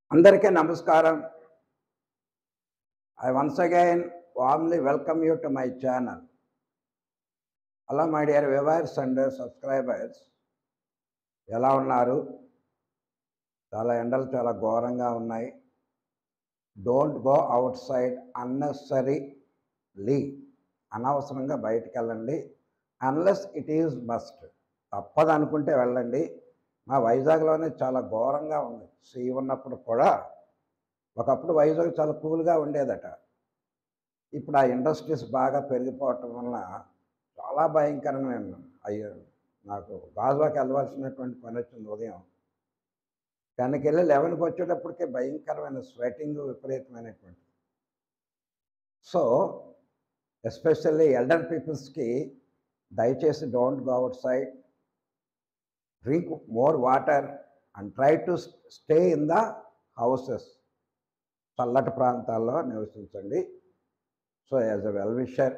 అందరికీ నమస్కారం I once again warmly welcome you to my channel hello my dear viewers and subscribers ఎలా ఉన్నారు చాలా ఎండలు చాలా ఘోరంగా ఉన్నాయి don't go outside unnecessarily అనవసరంగా బయటికి వెళ్ళండి అన్లెస్ ఇట్ ఈజ్ మస్ట్ తప్పదు అనుకుంటే వెళ్ళండి మా వైజాగ్లోనే చాలా ఘోరంగా ఉంది సీ ఉన్నప్పుడు కూడా ఒకప్పుడు వైజాగ్ చాలా కూల్గా ఉండేదట ఇప్పుడు ఆ ఇండస్ట్రీస్ బాగా పెరిగిపోవటం వలన చాలా భయంకరంగా అయ్యో నాకు గాజువాకి వెళ్ళవలసినటువంటి పని వచ్చింది ఉదయం టెన్కి వెళ్ళి లెవెన్కి వచ్చేటప్పటికే భయంకరమైన స్వెటింగ్ విపరీతమైనటువంటి సో ఎస్పెషల్లీ ఎల్డర్ పీపుల్స్కి దయచేసి don't go outside drink more water and try to stay in the houses చల్లటి ప్రాంతాల్లో నివసించండి so as a well wisher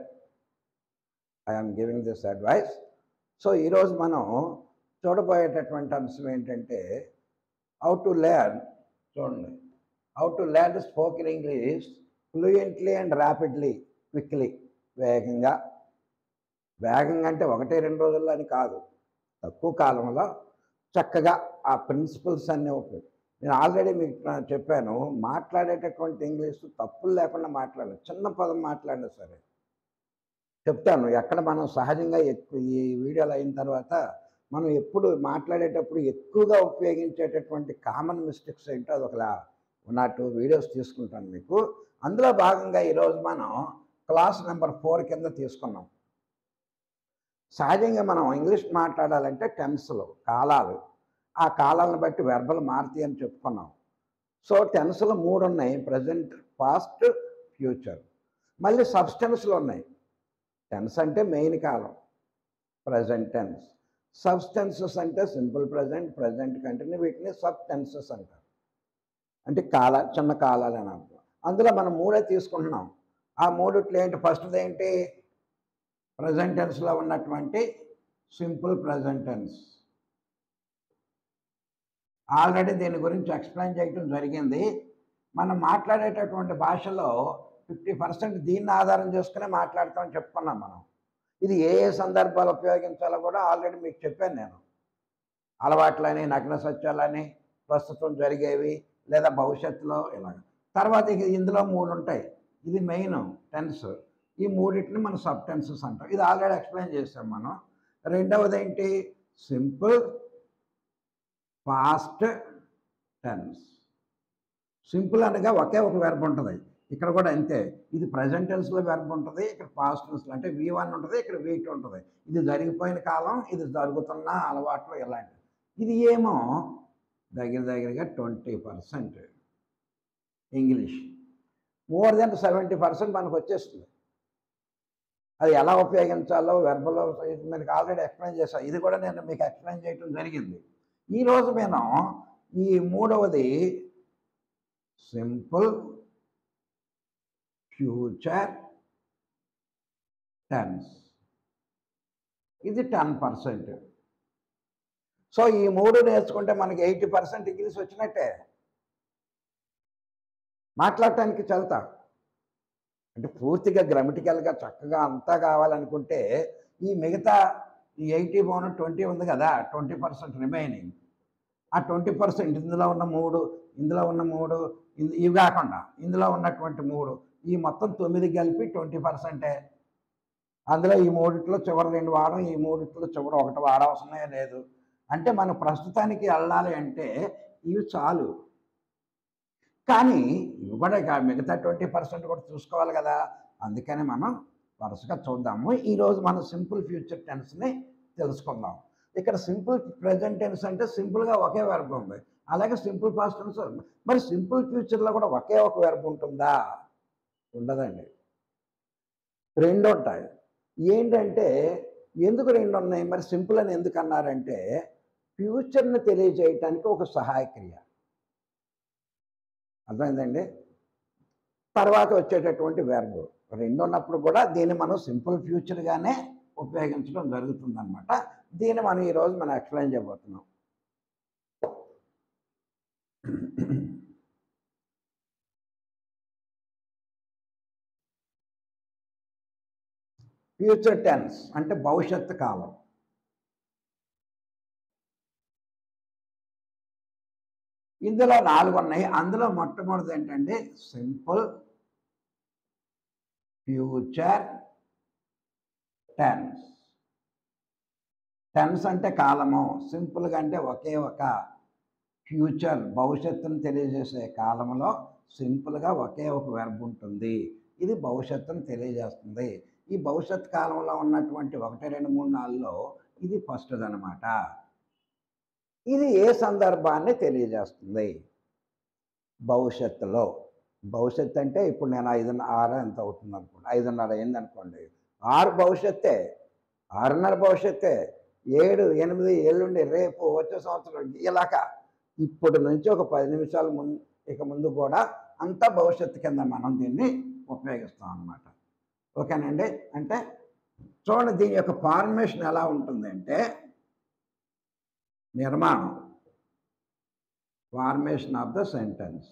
I'm giving this advice so ఈరోజు మనం చూడబోయేటటువంటి అంశం ఏంటంటే హౌ టు లెర్న్ చూడండి how to learn spoken English fluently and rapidly quickly వేగంగా వేగంగా అంటే ఒకటి రెండు రోజుల్లో అని కాదు తక్కువ కాలంలో చక్కగా ఆ ప్రిన్సిపల్స్ అన్నీ ఉపయోగ నేను ఆల్రెడీ మీకు నా- చెప్పాను మాట్లాడేటటువంటి ఇంగ్లీష్ తప్పులు లేకుండా మాట్లాడాలి చిన్న పదం మాట్లాడినా సరే చెప్తాను ఎక్కడ మనం సహజంగా ఎక్కువ ఈ వీడియోలు అయిన తర్వాత మనం ఎప్పుడు మాట్లాడేటప్పుడు ఎక్కువగా ఉపయోగించేటటువంటి కామన్ మిస్టేక్స్ ఏంటో అది ఒక నాటు వీడియోస్ తీసుకుంటాను మీకు అందులో భాగంగా ఈరోజు మనం క్లాస్ నెంబర్ ఫోర్ కింద తీసుకున్నాం సహజంగా మనం ఇంగ్లీష్ మాట్లాడాలంటే టెన్స్లు కాలాలు ఆ కాలాలను బట్టి వెర్బలు మారుతాయి అని చెప్పుకున్నాం సో టెన్స్లు మూడు ఉన్నాయి ప్రజెంట్ పాస్ట్ ఫ్యూచర్ మళ్ళీ సబ్స్టెన్స్లు ఉన్నాయి టెన్స్ అంటే మెయిన్ కాలం ప్రజెంట్ టెన్స్ సబ్స్టెన్సెస్ అంటే సింపుల్ ప్రజెంట్ ప్రజెంట్ కంటిన్యూ వీటిని సబ్ టెన్సెస్ అంటారు అంటే కాల చిన్న కాలాలు అని అర్థం అందులో మనం మూడే తీసుకుంటున్నాం ఆ మూడిట్లో ఏంటి ఫస్ట్ది ఏంటి ప్రజెంట్ టెన్స్లో ఉన్నటువంటి సింపుల్ ప్రజెంట్ టెన్స్ ఆల్రెడీ దీని గురించి ఎక్స్ప్లెయిన్ చేయటం జరిగింది మనం మాట్లాడేటటువంటి భాషలో ఫిఫ్టీ పర్సెంట్ దీన్ని ఆధారం చేసుకునే మాట్లాడతామని చెప్పుకున్నాం మనం ఇది ఏ ఏ సందర్భాలు ఉపయోగించాలో కూడా ఆల్రెడీ మీకు చెప్పాను నేను అలవాట్లని నగ్న సత్యాలని ప్రస్తుతం జరిగేవి లేదా భవిష్యత్తులో ఇలాగ తర్వాత ఇక ఇందులో మూడు ఉంటాయి ఇది మెయిన్ టెన్స్ ఈ మూడింటిని మనం సబ్ టెన్సెస్ అంటాం ఇది ఆల్రెడీ ఎక్స్ప్లెయిన్ చేసాం మనం రెండవది ఏంటి సింపుల్ పాస్ట్ టెన్స్ సింపుల్ అనగా ఒకే ఒక వెర్బ్ ఉంటుంది ఇక్కడ కూడా అంతే ఇది ప్రజెంట్ టెన్స్లో వెర్బ్ ఉంటుంది ఇక్కడ పాస్ట్ టెన్స్లో అంటే వి వన్ ఉంటుంది ఇక్కడ వి టూ ఉంటుంది ఇది జరిగిపోయిన కాలం ఇది జరుగుతున్న అలవాట్లు ఇలాంటివి ఇది ఏమో దగ్గర దగ్గరగా twenty percent English more than seventy percent మనకు వచ్చేస్తుంది అది ఎలా ఉపయోగించాలో వెర్బలో మీకు ఆల్రెడీ ఎక్స్ప్లెయిన్ చేశాను ఇది కూడా నేను మీకు ఎక్స్ప్లెయిన్ చేయడం జరిగింది ఈరోజు నేను ఈ మూడవది సింపుల్ ఫ్యూచర్ టెన్స్ ఇది టెన్ పర్సెంట్ సో ఈ మూడు నేర్చుకుంటే మనకి ఎయిటీ పర్సెంట్ ఇంగ్లీష్ వచ్చినట్టే మాట్లాడటానికి చదువుతా అంటే పూర్తిగా గ్రామటికల్గా చక్కగా అంతా కావాలనుకుంటే ఈ మిగతా ఈ ఎయిటీ పోను ట్వంటీ ఉంది కదా ట్వంటీ పర్సెంట్ రిమైనింగ్ ఆ ట్వంటీ పర్సెంట్ ఇందులో ఉన్న మూడు ఇందులో ఉన్న మూడు ఇన్- ఇవి కాకుండా ఇందులో ఉన్నటువంటి మూడు ఈ మొత్తం తొమ్మిది కలిపి ట్వంటీ పర్సెంటే అందులో ఈ మూడిట్లో చివరి రెండు వారం ఈ మూడిట్లో చివరి ఒకటి వాడవసరమే లేదు అంటే మనం ప్రస్తుతానికి వెళ్ళాలి అంటే ఇవి చాలు కానీ ఇవి కూడా ఇక మిగతా ట్వంటీ పర్సెంట్ కూడా చూసుకోవాలి కదా అందుకని మనం వరుసగా చూద్దాము ఈరోజు మనం సింపుల్ ఫ్యూచర్ టెన్స్ని తెలుసుకుందాం ఇక్కడ సింపుల్ ప్రజెంట్ టెన్స్ అంటే సింపుల్గా ఒకే వెర్బ్ ఉంది అలాగే సింపుల్ పాస్ట్ టెన్స్ మరి సింపుల్ ఫ్యూచర్లో కూడా ఒకే ఒక వెర్బ్ ఉంటుందా ఉండదండి రెండు ఉంటాయి ఏంటంటే ఎందుకు రెండు ఉన్నాయి మరి సింపుల్ అని ఎందుకు అన్నారంటే ఫ్యూచర్ని తెలియజేయటానికి ఒక సహాయక్రియ అర్థమైందండి తర్వాత వచ్చేటటువంటి వెర్బ్ రెండు ఉన్నప్పుడు కూడా దీన్ని మనం సింపుల్ ఫ్యూచర్గానే ఉపయోగించడం జరుగుతుందన్నమాట దీన్ని మనం ఈరోజు మనం ఎక్స్ప్లెయిన్ చేయబోతున్నాం ఫ్యూచర్ టెన్స్ అంటే భవిష్యత్తు కాలం ఇందులో నాలుగు ఉన్నాయి అందులో మొట్టమొదటిది ఏంటంటే సింపుల్ ఫ్యూచర్ టెన్స్ టెన్స్ అంటే కాలము సింపుల్గా అంటే ఒకే ఒక ఫ్యూచర్ భవిష్యత్తును తెలియజేసే కాలంలో సింపుల్గా ఒకే ఒక వెర్బ్ ఉంటుంది ఇది భవిష్యత్తును తెలియజేస్తుంది ఈ భవిష్యత్ కాలంలో ఉన్నటువంటి ఒకటి రెండు మూడు నాలుగులో ఇది ఫస్ట్ అనమాట ఇది ఏ సందర్భాన్ని తెలియజేస్తుంది భవిష్యత్తులో భవిష్యత్తు అంటే ఇప్పుడు నేను ఐదున్నర ఆరు ఎంత అవుతుంది అనుకోండి ఐదున్నర అయింది అనుకోండి ఆరు భవిష్యత్తే ఆరున్నర భవిష్యత్తే ఏడు ఎనిమిది ఎల్లుండి రేపు వచ్చే సంవత్సరం ఇలాగా ఇప్పటి నుంచి ఒక పది నిమిషాల ముందు ఇక ముందు కూడా అంతా భవిష్యత్తు కింద మనం దీన్ని ఉపయోగిస్తాం అన్నమాట ఓకేనండి అంటే చూడండి దీని యొక్క ఫార్మేషన్ ఎలా ఉంటుందంటే నిర్మాణం formation of the sentence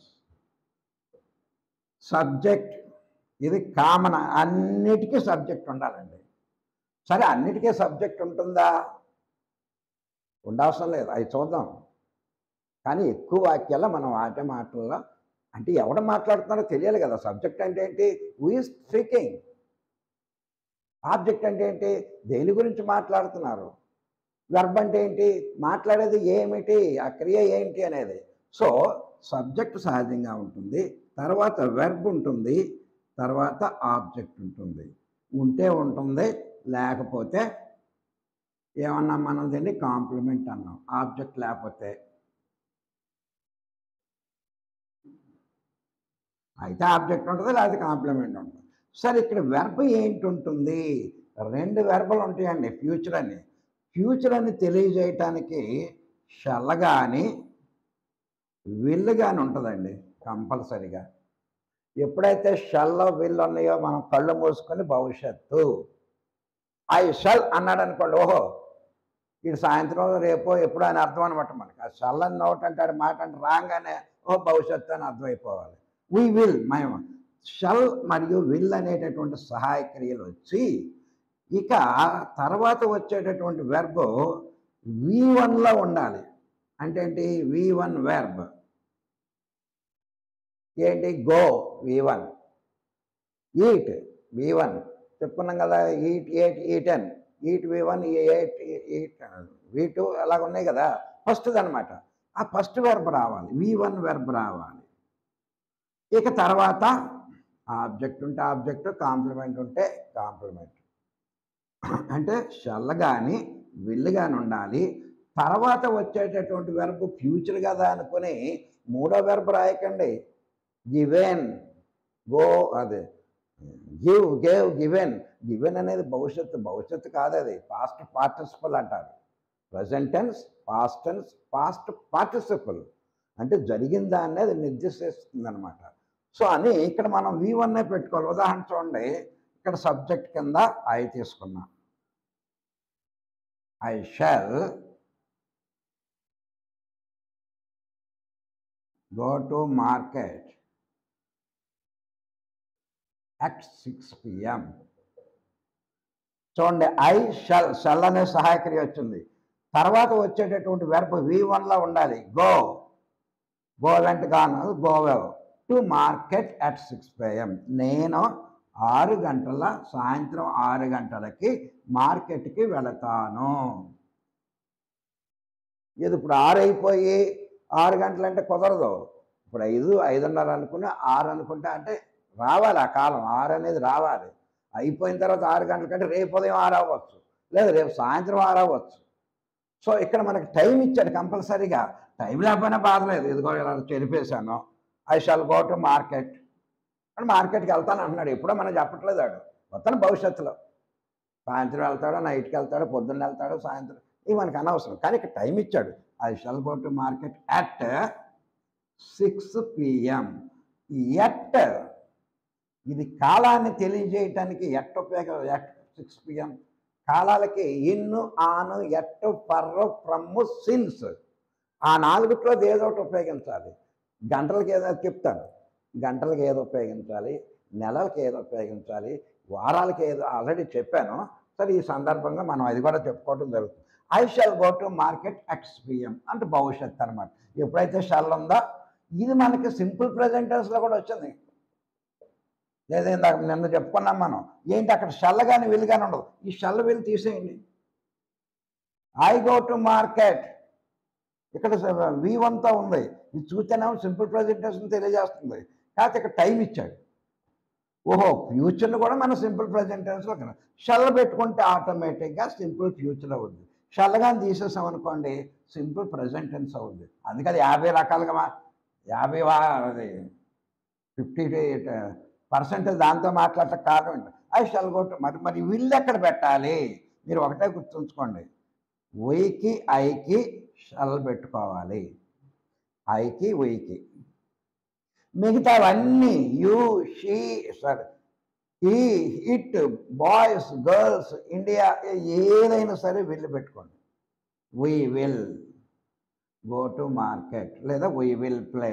subject ఇది కామన్ అన్నిటికీ సబ్జెక్ట్ ఉండాలండి సరే అన్నిటికీ సబ్జెక్ట్ ఉంటుందా ఉండవసరం లేదు అవి చూద్దాం కానీ ఎక్కువ వాక్యాల్లో మనం ఆట మాటల్లో అంటే ఎవడ మాట్లాడుతున్నారో తెలియాలి కదా సబ్జెక్ట్ అంటే ఏంటి హూ ఈస్ స్పీకింగ్ ఆబ్జెక్ట్ అంటే ఏంటి దేని గురించి మాట్లాడుతున్నారు వెర్బ్ అంటే ఏంటి మాట్లాడేది ఏమిటి ఆ క్రియ ఏంటి అనేది సో సబ్జెక్ట్ సహజంగా ఉంటుంది తర్వాత వెర్బ్ ఉంటుంది తర్వాత ఆబ్జెక్ట్ ఉంటుంది ఉంటే ఉంటుంది లేకపోతే ఏమన్నా మనం దీన్ని కాంప్లిమెంట్ అన్నాం ఆబ్జెక్ట్ లేకపోతే అయితే ఆబ్జెక్ట్ ఉంటుంది లేకపోతే కాంప్లిమెంట్ ఉంటుంది సరే ఇక్కడ వెర్బ్ ఏంటి ఉంటుంది రెండు వెర్బలు ఉంటాయండి ఫ్యూచర్ అని ఫ్యూచర్ అని తెలియజేయటానికి షల్ కానీ విల్ కానీ ఉంటుందండి కంపల్సరిగా ఎప్పుడైతే షల్లో విల్ ఉన్నాయో మనం కళ్ళు మూసుకొని భవిష్యత్తు ఐ షల్ అన్నాడు అనుకోండి ఓహో ఇది సాయంత్రం రేపో ఎప్పుడో అని అర్థం అనమాట మనకి ఆ షల్ అని నోట్ అంటాడు మాట అంటే రాగానే ఓ భవిష్యత్తు అని అర్థమైపోవాలి వీ విల్ మేము షల్ మరియు విల్ అనేటటువంటి సహాయ క్రియలు వచ్చి ఇక తర్వాత వచ్చేటటువంటి వెర్బ్ వి వన్లో ఉండాలి అంటే ఏంటి వి వన్ వెర్బ్ ఏంటి go V one eat V one చెప్పుకున్నాం కదా eat ate eaten eat V one ate eat V two అలాగ ఉన్నాయి కదా ఫస్ట్ అనమాట ఆ ఫస్ట్ వెర్బ్ రావాలి వి వన్ వెర్బ్ రావాలి ఇక తర్వాత ఆబ్జెక్ట్ ఉంటే ఆబ్జెక్ట్ కాంప్లిమెంట్ ఉంటే కాంప్లిమెంట్ అంటే షల్ కానీ విల్ కానీ ఉండాలి తర్వాత వచ్చేటటువంటి వెర్బ్ ఫ్యూచర్ కదా అనుకుని మూడో వెర్బ్ రాయకండి గివెన్ గో అదే గివ్ గేవ్ గివెన్ గివెన్ అనేది భవిష్యత్తు భవిష్యత్తు కాదు అది పాస్ట్ పార్టిసిపల్ అంటారు present tense past tense past participle అంటే జరిగిందా అనేది నిర్దేశిస్తుంది అనమాట సో అని ఇక్కడ మనం వి వన్నే పెట్టుకోవాలి ఉదాహరణ చూడండి ఇక్కడ సబ్జెక్ట్ కింద ఐ తీసుకున్నా I shall go to market at six PM చూడండి ఐ షల్ షల్ అనే సహాయక్రియ వచ్చింది తర్వాత వచ్చేటటువంటి వెర్బ్ వి వన్లో ఉండాలి గో గో వెంట గాను గోవెవ్ to market at six PM నేను ఆరు గంటల సాయంత్రం ఆరు గంటలకి మార్కెట్కి వెళతాను ఇది ఇప్పుడు ఆరు అయిపోయి ఆరు గంటలంటే కుదరదు ఇప్పుడు ఐదు ఐదున్నర అనుకుని ఆరు అనుకుంటా అంటే రావాలి ఆ కాలం ఆరు అనేది రావాలి అయిపోయిన తర్వాత ఆరు గంటల కంటే రేపు ఉదయం ఆరు అవ్వచ్చు లేదు రేపు సాయంత్రం ఆరు అవ్వచ్చు సో ఇక్కడ మనకి టైం ఇచ్చాడు కంపల్సరీగా టైం లేకపోయినా బాధ లేదు ఇదిగో ఇలా చెరిపేశాను I shall go to market అని మార్కెట్కి వెళ్తాను అంటున్నాడు ఎప్పుడో మనం చెప్పట్లేదు వాడు మొత్తం భవిష్యత్తులో సాయంత్రం వెళ్తాడో నైట్కి వెళ్తాడో పొద్దున్న వెళ్తాడో సాయంత్రం ఇవి మనకు అనవసరం కానీ ఇక్కడ టైం ఇచ్చాడు I shall go to market at six PM at ఇది కాలాన్ని తెలియజేయటానికి ఎట్ ఉపయోగం ఎట్ సిక్స్ పిఎం కాలాలకి ఇన్ను ఆను ఎట్టు పర్రు ప్రమ్ము సిన్స్ ఆ నాలుగుట్లో ఏదో ఒకటి ఉపయోగించాలి గంటలకి ఏదో చెప్తాను గంటలకి ఏదో ఉపయోగించాలి నెలలకి ఏదో ఉపయోగించాలి వారాలకి ఏదో ఆల్రెడీ చెప్పాను సరే ఈ సందర్భంగా మనం అది కూడా చెప్పుకోవడం జరుగుతుంది I shall go to market ఎక్స్పిఎం అంటే భవిష్యత్తు అనమాట ఎప్పుడైతే షల్ ఉందో ఇది మనకి సింపుల్ ప్రజెంటెన్స్లో కూడా వచ్చింది లేదా ఇందాక నిన్న చెప్పుకున్నాం మనం ఏంటి అక్కడ షల్ల కానీ విల్ కానీ ఉండదు ఈ షల్ల విల్ తీసేయండి ఐ గో టు మార్కెట్ ఇక్కడ వి వన్తో ఉంది ఇది చూస్తేనేమో సింపుల్ ప్రజెంటేషన్ తెలియజేస్తుంది కాకపోతే ఇక్కడ టైం ఇచ్చాడు ఓహో ఫ్యూచర్ని కూడా మనం సింపుల్ ప్రజెంటెన్స్లో కన్నా షల్ల పెట్టుకుంటే ఆటోమేటిక్గా సింపుల్ ఫ్యూచర్ అవుద్ది షల్లగా తీసేసాం అనుకోండి సింపుల్ ప్రజెంటెన్స్ అవుద్ది అందుకని యాభై రకాలుగా మా యాభై వా అది ఫిఫ్టీ పర్సెంట్ దాంతో మాట్లాడటం కారణం ఏంటి అది షల్ కొట్టు మరి మరి వీళ్ళు ఎక్కడ పెట్టాలి మీరు ఒకటే గుర్తుంచుకోండి వైకి ఐకి షల్ పెట్టుకోవాలి ఐకి వైకి మిగతావన్నీ యూ షీ సరే ఈ ఇట్ బాయ్స్ గర్ల్స్ ఇండియా ఏదైనా సరే వెళ్ళి పెట్టుకోండి we will go to market లేదా we will play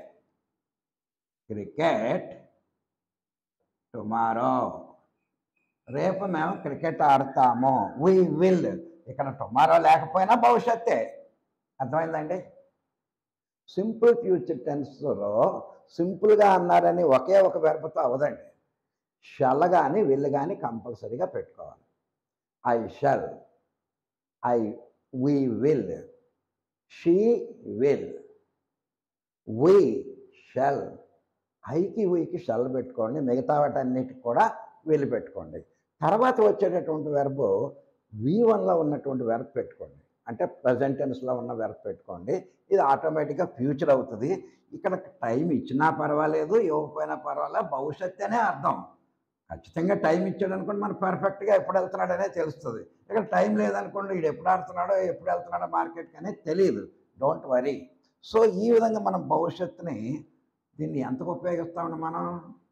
cricket tomorrow రేపు మేము క్రికెట్ ఆడతాము వీ విల్ ఇక్కడ టుమారో లేకపోయినా భవిష్యత్తే అర్థమైందండి సింపుల్ ఫ్యూచర్ టెన్స్లో సింపుల్గా అన్నారని ఒకే ఒక వెర్బతో అవదండి షల్ కానీ విల్ కానీ కంపల్సరీగా పెట్టుకోవాలి I shall I we will she will we shall ఐకి వీకి షల్ పెట్టుకోండి మిగతా వాటన్నిటికి కూడా వీలు పెట్టుకోండి తర్వాత వచ్చేటటువంటి వెర్బ్ వి వన్లో ఉన్నటువంటి వెర్బ్ పెట్టుకోండి అంటే ప్రజెంట్ టెన్స్లో ఉన్న వెర్బ్ పెట్టుకోండి ఇది ఆటోమేటిక్గా ఫ్యూచర్ అవుతుంది ఇక్కడ టైం ఇచ్చినా పర్వాలేదు ఇవ్వకపోయినా పర్వాలేదు భవిష్యత్తు అనే అర్థం ఖచ్చితంగా టైం ఇచ్చాడు అనుకోండి మనకు పర్ఫెక్ట్గా ఎప్పుడు వెళ్తున్నాడనే తెలుస్తుంది ఇక్కడ టైం లేదనుకోండి వీడు ఎప్పుడు ఆడుతున్నాడో ఎప్పుడు వెళ్తున్నాడో మార్కెట్కి అనేది తెలియదు డోంట్ వరీ సో ఈ విధంగా మనం భవిష్యత్తుని దీన్ని ఎంతకు ఉపయోగిస్తామండి మనం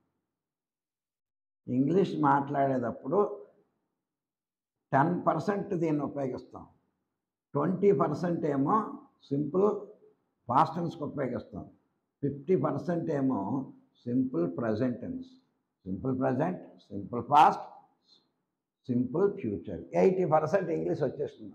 ఇంగ్లీష్ మాట్లాడేటప్పుడు టెన్ పర్సెంట్ దీన్ని ఉపయోగిస్తాం ట్వంటీ పర్సెంట్ ఏమో సింపుల్ పాస్ట్ టెన్స్కి ఉపయోగిస్తాం ఫిఫ్టీ పర్సెంట్ ఏమో simple present tense simple present simple past simple future eighty percent English వచ్చేస్తుంది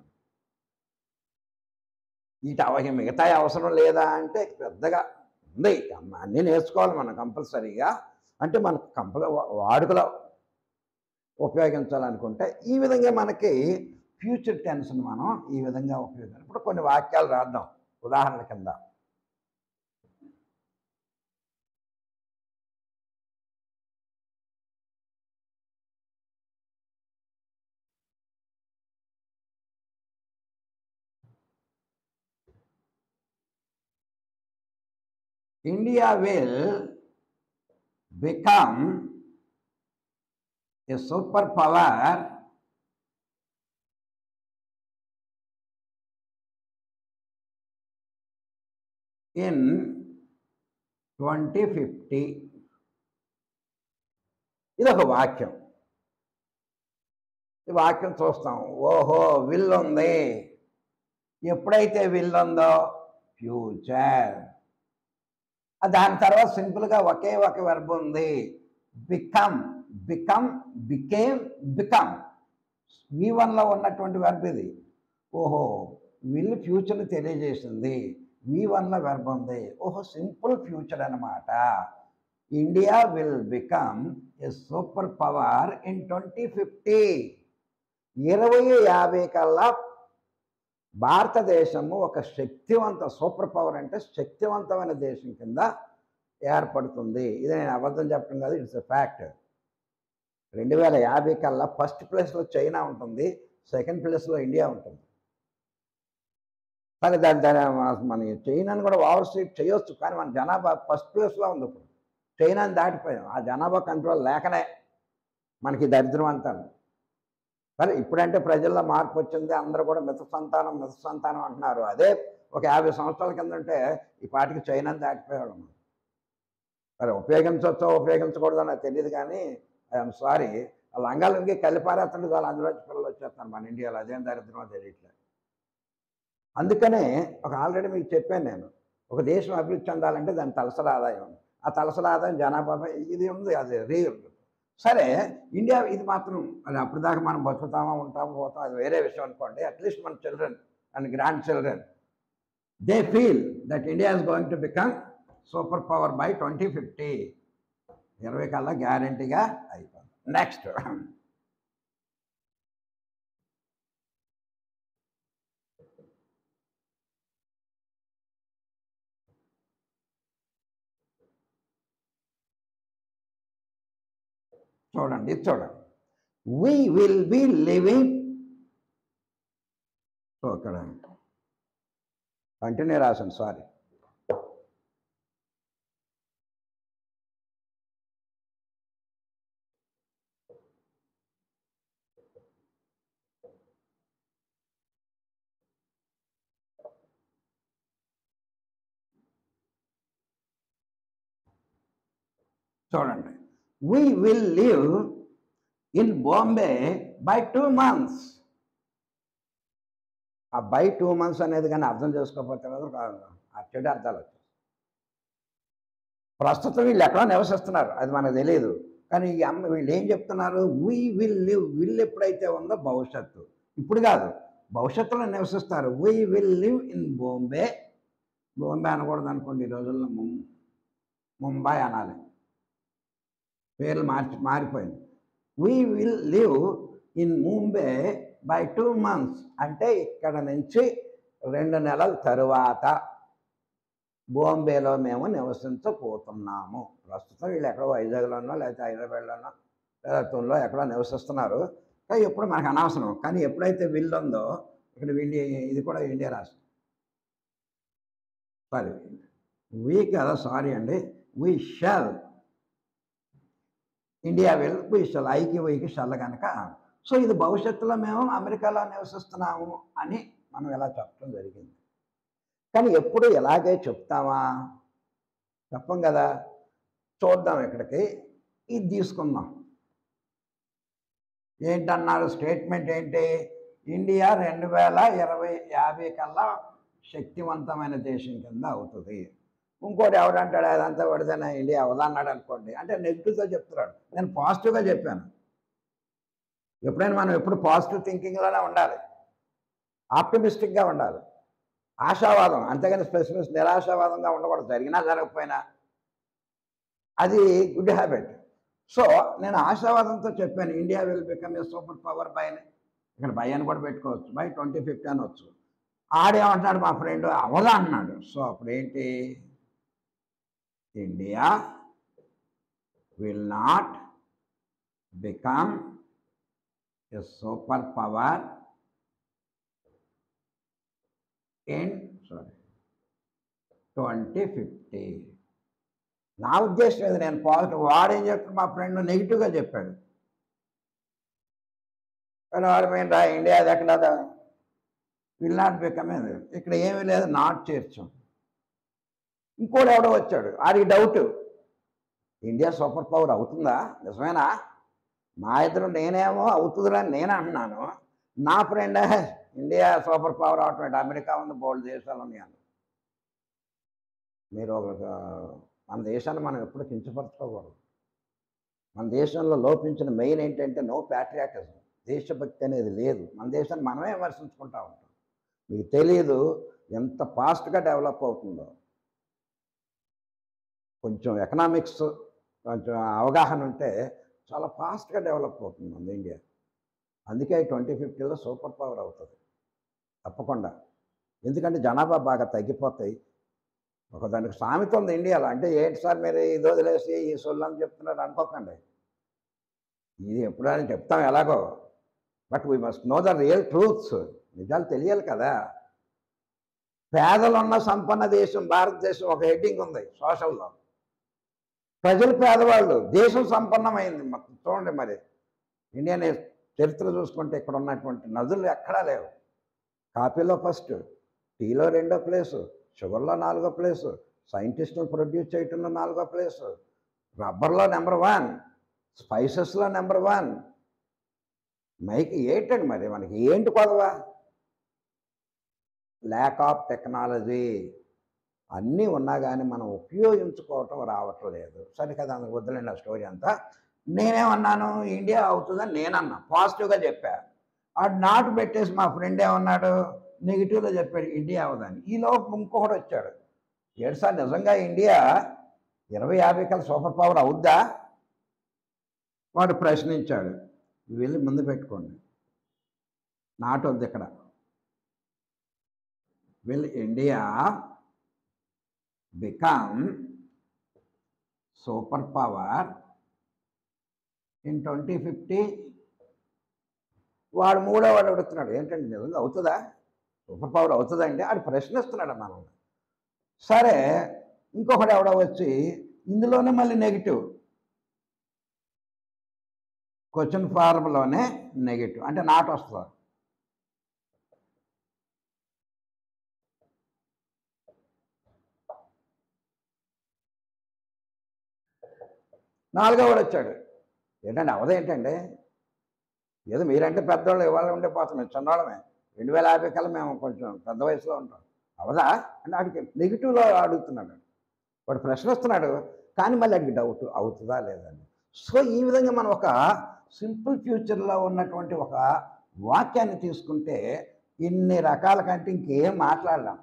ఇటు అవకి మిగతా అవసరం లేదా అంటే పెద్దగా ఉంది అన్నీ నేర్చుకోవాలి మనం కంపల్సరీగా అంటే మనకు కంపల్ వాడుకలో ఉపయోగించాలనుకుంటే ఈ విధంగా మనకి ఫ్యూచర్ టెన్స్ని మనం ఈ విధంగా ఉపయోగించాలి ఇప్పుడు కొన్ని వాక్యాలు రాద్దాం ఉదాహరణ కింద India will become a superpower in 2050 ఇది ఒక వాక్యం ఈ వాక్యం చూస్తాం ఓహో విల్ ఉంది ఎప్పుడైతే విల్ ఉందో ఫ్యూచర్ దాని తర్వాత సింపుల్గా ఒకే ఒక వెర్బ్ ఉంది become become became become V వన్లో ఉన్నటువంటి వెర్బ్ ఇది ఓహో విల్ ఫ్యూచర్ని తెలియజేసింది వి వన్లో వెర్బ్ ఉంది ఓహో సింపుల్ ఫ్యూచర్ అనమాట India will become a super power in twenty fifty ఇరవై యాభై కల్లా భారతదేశము ఒక శక్తివంత సూపర్ పవర్ అంటే శక్తివంతమైన దేశం కింద ఏర్పడుతుంది ఇది నేను అబద్ధం చెప్పడం కాదు ఇట్స్ ఎ ఫ్యాక్ట్ రెండు వేల యాభై కల్లా ఫస్ట్ ప్లేస్లో చైనా ఉంటుంది సెకండ్ ప్లేస్లో ఇండియా ఉంటుంది కానీ దాని దాని మన- మన చైనాని కూడా ఓవర్ స్ట్రీట్ చేయొచ్చు కానీ మన జనాభా ఫస్ట్ ప్లేస్లో ఉంది ఇప్పుడు చైనాని దాటిపోయాం ఆ జనాభా కంట్రోల్ లేకనే మనకి దరిద్రం అంటాను సరే ఇప్పుడంటే ప్రజల్లో మార్పు వచ్చింది అందరూ కూడా మిత సంతానం మిత సంతానం అంటున్నారు అదే ఒక యాభై సంవత్సరాల కింద ఉంటే ఈ పాటికి చైనాని దాటిపోయాడు మరి ఉపయోగించవచ్చో ఉపయోగించకూడదో నాకు తెలియదు కానీ ఐఎమ్ సారీ ఆ లంగాలకి కలిపారేస్తుంటే చాలా అందులో పిల్లలు వచ్చేస్తాను మన ఇండియాలో అదేం దరిద్రమో తెలియట్లేదు అందుకనే ఒక ఆల్రెడీ మీకు చెప్పాను నేను ఒక దేశం అభివృద్ధి చెందాలంటే దాని తలసరి ఆదాయం ఆ తలసరి ఆదాయం జనాభా ఇది ఉంది అది రియల్ సరే ఇండియా ఇది మాత్రం అది అప్పుడు దాకా మనం బతుకుతామా ఉంటామా పోతాం అది వేరే విషయం అనుకోండి అట్లీస్ట్ మన children and grand children they feel that India is going to become super power by twenty fifty ఇరవై కల్లా గ్యారంటీగా అయిపోతుంది నెక్స్ట్ చూడండి ఇది చూడండి we will be living so అక్కడ కంటిన్యూ రాసాను సారీ చూడండి we will live in Bombay by two months ఆ బై టూ మంత్స్ అనేది కానీ అర్థం చేసుకోకపోతే ఆ చెడు అర్థాలు వచ్చాయి ప్రస్తుతం వీళ్ళు ఎక్కడో నివసిస్తున్నారు అది మనకు తెలియదు కానీ ఈ అమ్మ వీళ్ళు ఏం చెప్తున్నారు వీ విల్ లివ్ విల్ ఎప్పుడైతే ఉందో భవిష్యత్తు ఇప్పుడు కాదు భవిష్యత్తులో నివసిస్తారు we will live in Bombay Bombay అనకూడదు అనుకోండి ఈ రోజుల్లో ముం- ముంబై అనాలి పేర్లు మార్చి మారిపోయింది we will live in Mumbai by two months అంటే ఇక్కడ నుంచి రెండు నెలల తరువాత బాంబేలో మేము నివసించబోతున్నాము ప్రస్తుతం వీళ్ళు ఎక్కడో వైజాగ్లోనో లేకపోతే హైదరాబాద్లోనో లేదా తుల్లో ఎక్కడో నివసిస్తున్నారు కానీ ఎప్పుడు మనకు అనవసరం కానీ ఎప్పుడైతే విల్ ఉందో ఇక్కడ వీళ్ళు ఇది కూడా ఇండియా రాష్ట్రం సారీ వీ కదా సారీ అండి we shall India will we shall ఐకి వైకి షల్ కనుక సో ఇది భవిష్యత్తులో మేము అమెరికాలో నివసిస్తున్నాము అని మనం ఇలా చెప్పడం జరిగింది కానీ ఎప్పుడు ఎలాగే చెప్తామా చెప్పం కదా చూద్దాం ఇక్కడికి ఇది తీసుకుందాం ఏంటన్నారు స్టేట్మెంట్ ఏంటి ఇండియా రెండు వేల ఇరవై యాభై కల్లా శక్తివంతమైన దేశం కింద అవుతుంది ఇంకోటి ఎవడంటాడు అదంతా పడితేనే ఇండియా అవదన్నాడు అనుకోండి అంటే నెగిటివ్గా చెప్తున్నాడు నేను పాజిటివ్గా చెప్పాను ఎప్పుడైనా మనం ఎప్పుడు పాజిటివ్ థింకింగ్లోనే ఉండాలి ఆప్టమిస్టిక్గా ఉండాలి ఆశావాదం అంతేగాని స్పెసిఫిక్ నిరాశావాదంగా ఉండకూడదు జరిగినా జరగకపోయినా అది గుడ్ హ్యాబిట్ సో నేను ఆశావాదంతో చెప్పాను India will become a super power by అని ఇక్కడ బై అని కూడా పెట్టుకోవచ్చు బై ట్వంటీ ఫిఫ్టీ అనొచ్చు ఆడేమంటున్నాడు మా ఫ్రెండ్ అవదా అన్నాడు సో అప్పుడు ఏంటి India will not become a super power in sorry twenty fifty నా ఉద్దేశం ఇది నేను పాజిటివ్ వాడేం చెప్తాడు మా ఫ్రెండ్ నెగిటివ్గా చెప్పాడు కానీ వాడు మేము రా ఇండియా అది ఎక్కడ విల్ నాట్ బికమ్ ఇక్కడ ఏమీ లేదు నాట్ చేర్చాం ఇంకోటి ఎవడో వచ్చాడు ఆడికి డౌట్ ఇండియా సూపర్ పవర్ అవుతుందా నిజమేనా మా ఇద్దరు నేనేమో అవుతుందిరా అని నేను అంటున్నాను నా ఫ్రెండ్ ఇండియా సూపర్ పవర్ అవటం అమెరికా ఉంది బోల్డ్ దేశాలు ఉన్నాయని మీరు ఒక మన దేశాన్ని మనం ఎప్పుడు కించపరచుకోకూడదు మన దేశంలో లోపించిన మెయిన్ ఏంటంటే నో ప్యాట్రియాటిజం దేశభక్తి అనేది లేదు మన దేశాన్ని మనమే విమర్శించుకుంటా ఉంటాం మీకు తెలియదు ఎంత ఫాస్ట్గా డెవలప్ అవుతుందో కొంచెం ఎకనామిక్స్ కొంచెం అవగాహన ఉంటే చాలా ఫాస్ట్గా డెవలప్ అవుతుంది మన ఇండియా అందుకే ట్వంటీ ఫిఫ్టీలో సూపర్ పవర్ అవుతుంది తప్పకుండా ఎందుకంటే జనాభా బాగా తగ్గిపోతాయి ఒక దానికి సామెత ఉంది ఇండియాలో అంటే ఏంటి సార్ మీరు ఇది వదిలేసి ఈ సొల్లని చెప్తున్నారు అనుకోకండి ఇది ఎప్పుడైనా చెప్తాం ఎలాగో but we must know the real truths నిజాలు తెలియాలి కదా పేదలున్న సంపన్న దేశం భారతదేశం ఒక హెడ్డింగ్ ఉంది సోషల్లో ప్రజలు పేదవాళ్ళు దేశం సంపన్నమైంది మొత్తం చూడండి మరి ఇండియన్ చరిత్ర చూసుకుంటే ఇక్కడ ఉన్నటువంటి నదులు ఎక్కడా లేవు కాఫీలో ఫస్ట్ టీలో రెండో ప్లేసు షుగర్లో నాలుగో ప్లేసు సైంటిస్టులు ప్రొడ్యూస్ చేయటంలో నాలుగో ప్లేసు రబ్బర్లో నెంబర్ వన్ స్పైసెస్లో నెంబర్ వన్ మైకి ఏంటండి మరి మనకి ఏంటి కొదవా ల్యాక్ ఆఫ్ టెక్నాలజీ అన్నీ ఉన్నా కానీ మనం ఉపయోగించుకోవటం రావట్లేదు సరే కదా అందుకు వద్దులేండి ఆ స్టోరీ అంతా నేనేమన్నాను ఇండియా అవుతుందని నేనన్నా పాజిటివ్గా చెప్పా ఆ నాటు పెట్టేసి మా ఫ్రెండ్ ఏమన్నాడు నెగిటివ్లో చెప్పాడు ఇండియా అవుదని ఈలోపు ఇంకొకటి వచ్చాడు ఏడు సార్ నిజంగా ఇండియా ఇరవై యాభై కల సూపర్ పవర్ అవుద్దా వాడు ప్రశ్నించాడు వెళ్ళి ముందు పెట్టుకోండి నాటు వద్దు ఇక్కడ will India become super power in twenty fifty వాడు మూడో వాడు అడుగుతున్నాడు ఏంటంటే నిజంగా అవుతుందా సూపర్ పవర్ అవుతుందా అంటే ఆడు ప్రశ్నిస్తున్నాడు మనల్ని సరే ఇంకొకటి ఎవడో వచ్చి ఇందులోనే మళ్ళీ నెగిటివ్ క్వశ్చన్ ఫార్మ్లోనే నెగిటివ్ అంటే నాట్ వస్తుంది నాలుగో వాడు వచ్చాడు ఏంటంటే అవదేంటండి ఏదో మీరంటే పెద్దవాళ్ళు ఇవాళ ఉండే పోతాం మేము చిన్నవాళ్ళమే రెండు వేల యాభై కల్లా మేము కొంచెం పెద్ద వయసులో ఉంటాం అవదా అని ఆడికి నెగిటివ్లో అడుగుతున్నాడు వాడు ప్రశ్నిస్తున్నాడు కానీ మళ్ళీ అడిగి డౌట్ అవుతుందా లేదని సో ఈ విధంగా మనం ఒక సింపుల్ ఫ్యూచర్లో ఉన్నటువంటి ఒక వాక్యాన్ని తీసుకుంటే ఇన్ని రకాల కంటే ఇంకేం మాట్లాడలేం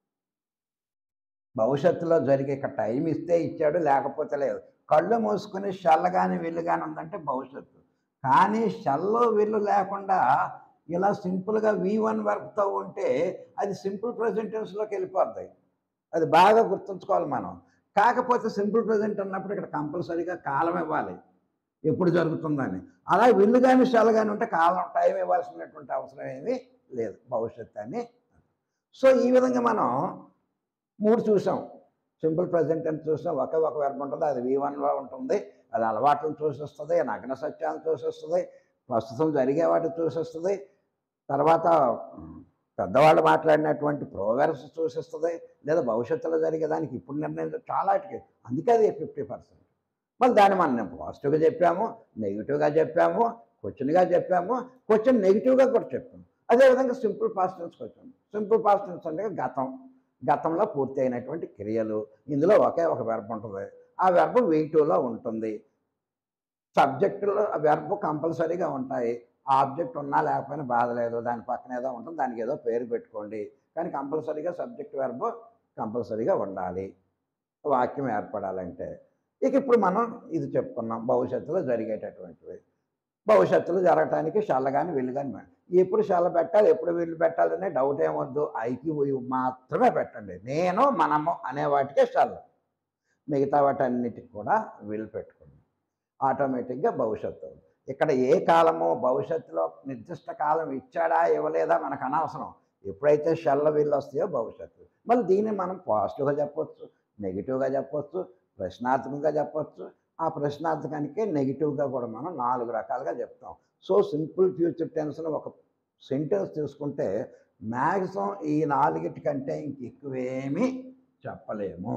భవిష్యత్తులో జరిగే ఇక టైం ఇస్తే ఇచ్చాడు లేకపోతే లేదు కళ్ళు మూసుకుని షల్ల కానీ వెళ్ళు కానీ ఉందంటే భవిష్యత్తు కానీ షల్లో వెళ్ళు లేకుండా ఇలా సింపుల్గా వి వన్ వర్క్తో ఉంటే అది సింపుల్ ప్రజెంటెన్స్లోకి వెళ్ళిపోద్ది అది బాగా గుర్తుంచుకోవాలి మనం కాకపోతే సింపుల్ ప్రజెంట్ అన్నప్పుడు ఇక్కడ కంపల్సరీగా కాలం ఇవ్వాలి ఎప్పుడు జరుగుతుందని అలా విల్లు కానీ షల్ కానీ ఉంటే కాలం టైం ఇవ్వాల్సినటువంటి అవసరం ఏమీ లేదు భవిష్యత్తు అని సో ఈ విధంగా మనం మూడు చూసాం సింపుల్ ప్రజెంట్ అని చూసాం ఒకే ఒక వెర్బ్ ఉంటుంది అది వి వన్లో ఉంటుంది అది అలవాట్లను చూసిస్తుంది నగ్న సత్యాలను చూసిస్తుంది ప్రస్తుతం జరిగే వాటిని చూసిస్తుంది తర్వాత పెద్దవాళ్ళు మాట్లాడినటువంటి ప్రోవర్స్ చూసిస్తుంది లేదా భవిష్యత్తులో జరిగేదానికి ఇప్పుడు నిర్ణయం చాలా వాటికి అందుకే అది ఫిఫ్టీ పర్సెంట్ మళ్ళీ దాన్ని మనం పాజిటివ్గా చెప్పాము నెగిటివ్గా చెప్పాము క్వశ్చన్గా చెప్పాము క్వశ్చన్ నెగిటివ్గా కూడా చెప్పాము అదేవిధంగా సింపుల్ పాస్టెన్స్కి వచ్చాము సింపుల్ పాస్టెన్స్ అంటే గతం గతంలో పూర్తి అయినటువంటి క్రియలు ఇందులో ఒకే ఒక వెర్బ్ ఉంటుంది ఆ వెర్బ్ వీటులో ఉంటుంది సబ్జెక్టులో వెర్బ్ కంపల్సరీగా ఉంటాయి ఆబ్జెక్ట్ ఉన్నా లేకపోయినా బాధ లేదు దాని పక్కన ఏదో ఉంటుంది దానికి ఏదో పేరు పెట్టుకోండి కానీ కంపల్సరీగా సబ్జెక్ట్ వెర్బ్ కంపల్సరీగా ఉండాలి వాక్యం ఏర్పడాలంటే ఇక ఇప్పుడు మనం ఇది చెప్పుకున్నాం భవిష్యత్తులో జరిగేటటువంటివి భవిష్యత్తులో జరగటానికి షల్ల కానీ వీళ్ళు కానీ ఎప్పుడు షల్ల పెట్టాలి ఎప్పుడు వీళ్ళు పెట్టాలనే డౌట్ ఏమొద్దు ఐకి మాత్రమే పెట్టండి నేను మనము అనే వాటికే షల్ల మిగతా వాటన్నిటికి కూడా వీళ్ళు పెట్టుకోండి ఆటోమేటిక్గా భవిష్యత్తు ఇక్కడ ఏ కాలము భవిష్యత్తులో నిర్దిష్ట కాలం ఇచ్చాడా ఇవ్వలేదా మనకు అనవసరం ఎప్పుడైతే షల్ల వీళ్ళు వస్తాయో భవిష్యత్తు మళ్ళీ దీన్ని మనం పాజిటివ్గా చెప్పొచ్చు నెగిటివ్గా చెప్పొచ్చు ప్రశ్నార్థకంగా చెప్పొచ్చు ఆ ప్రశ్నార్థకానికి నెగిటివ్గా కూడా మనం నాలుగు రకాలుగా చెప్తాం సో సింపుల్ ఫ్యూచర్ టెన్స్ని ఒక సెంటెన్స్ తీసుకుంటే మ్యాక్సిమం ఈ నాలుగిటి కంటే ఇంక ఎక్కువేమీ చెప్పలేము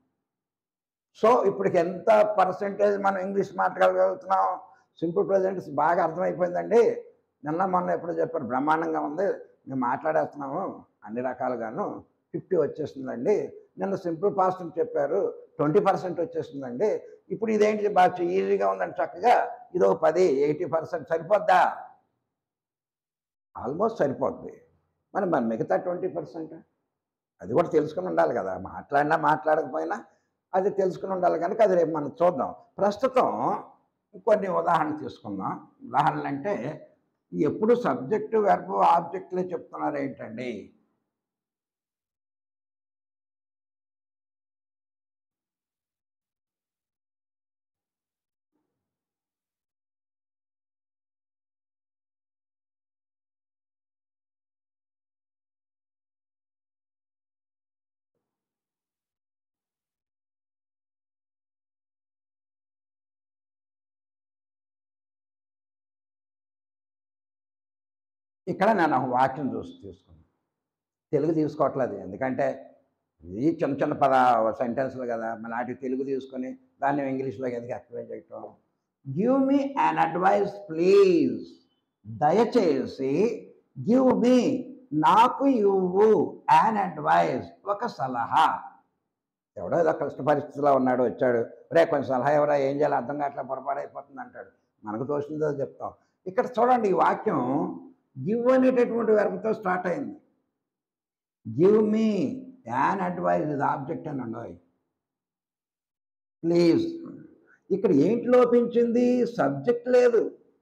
సో ఇప్పటికి ఎంత పర్సంటేజ్ మనం ఇంగ్లీష్ మాట్లాడగలుగుతున్నాం సింపుల్ ప్రజెంట్స్ బాగా అర్థమైపోయిందండి నిన్న మొన్న ఎప్పుడు చెప్పారు బ్రహ్మాండంగా ఉంది మేము మాట్లాడేస్తున్నాము అన్ని రకాలుగాను ఫిఫ్టీ వచ్చేస్తుందండి నిన్న సింపుల్ పాస్ట్ అని చెప్పారు ట్వంటీ పర్సెంట్ వచ్చేస్తుందండి ఇప్పుడు ఇదేంటి బాగా ఈజీగా ఉందండి చక్కగా ఇది ఒక పది ఎయిటీ పర్సెంట్ సరిపోద్దా ఆల్మోస్ట్ సరిపోద్ది మరి మరి మిగతా ట్వంటీ పర్సెంట్ అది కూడా తెలుసుకుని ఉండాలి కదా మాట్లాడినా మాట్లాడకపోయినా అది తెలుసుకుని ఉండాలి కనుక అది రేపు మనం చూద్దాం ప్రస్తుతం కొన్ని ఉదాహరణలు తీసుకుందాం ఉదాహరణలు అంటే ఎప్పుడు సబ్జెక్టు వెర్బ్ ఆబ్జెక్టులే చెప్తున్నారు ఏంటండి ఇక్కడ నేను ఒక వాక్యం చూసి తీసుకున్నాను తెలుగు తీసుకోవట్లేదు ఎందుకంటే ఇది చిన్న చిన్న పద సెంటెన్స్లు కదా మన వాటికి తెలుగు తీసుకొని దాన్ని ఇంగ్లీష్లోకి ఎందుకు ఎక్స్ప్లెయిన్ చేయటం give me an advice please దయచేసి గివ్ మీ నాకు ఇవ్వు యాన్ అడ్వైస్ ఒక సలహా ఎవడో ఏదో కష్ట పరిస్థితిలో ఉన్నాడు వచ్చాడు రే కొంచెం సలహా ఎవరా ఏం చేయాలి అర్థం కావట్లే పొరపాటు అయిపోతుంది అంటాడు మనకు తోచిందో చెప్తాం ఇక్కడ చూడండి ఈ వాక్యం గివ్ అనేటటువంటి వెర్బతో స్టార్ట్ అయింది గివ్ మీ యాన్ అడ్వైజ్ ఇది ఆబ్జెక్ట్ అని ఉండవు ప్లీజ్ ఇక్కడ ఏంటి లోపించింది సబ్జెక్ట్ లేదు